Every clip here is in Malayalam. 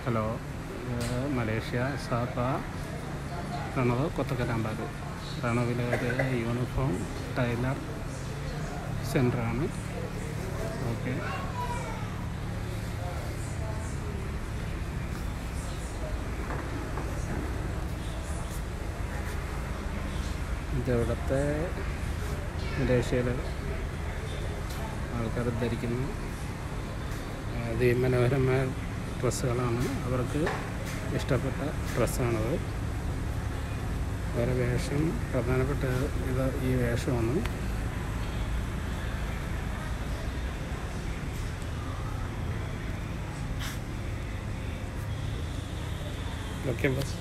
ഹലോ ഇത് മലേഷ്യ സാപ്പ പ്രണവ് കൊത്തക്കലാമ്പാട് പ്രണവിലെ ഒരു യൂണിഫോം ടൈലർ സെൻ്ററാണ് ഓക്കെ ഇതിവിടുത്തെ മലേഷ്യയിൽ ആൾക്കാർ ധരിക്കുന്ന അതിമനോഹരമായ ഡ്രസ്സുകളാണ് അവർക്ക് ഇഷ്ടപ്പെട്ട ഡ്രസ്സാണത് വേറെ വേഷം പ്രധാനപ്പെട്ട ഇത് ഈ വേഷമാണ് okay bus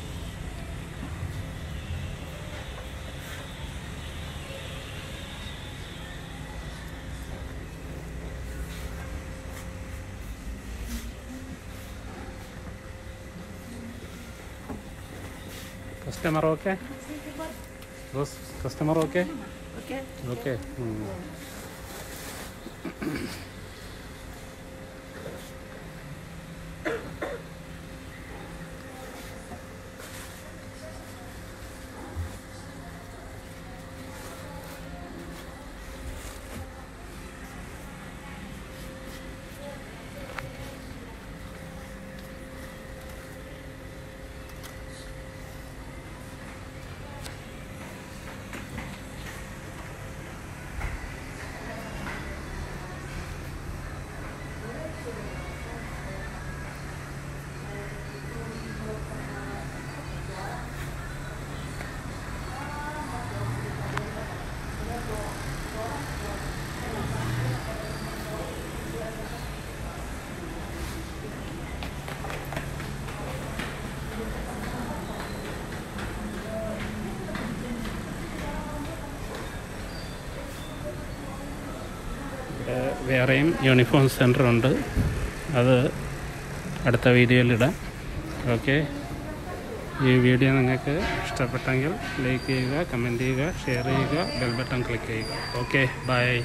customer okay bus customer okay Okay. Okay ഇവിടെ വേറെയും യൂണിഫോം സെൻ്റർ ഉണ്ട് അത് അടുത്ത വീഡിയോയിലിടാം ഓക്കെ ഈ വീഡിയോ നിങ്ങൾക്ക് ഇഷ്ടപ്പെട്ടെങ്കിൽ ലൈക്ക് ചെയ്യുക കമൻറ്റ് ചെയ്യുക ഷെയർ ചെയ്യുക ബെൽ ബട്ടൺ ക്ലിക്ക് ചെയ്യുക ഓക്കെ ബൈ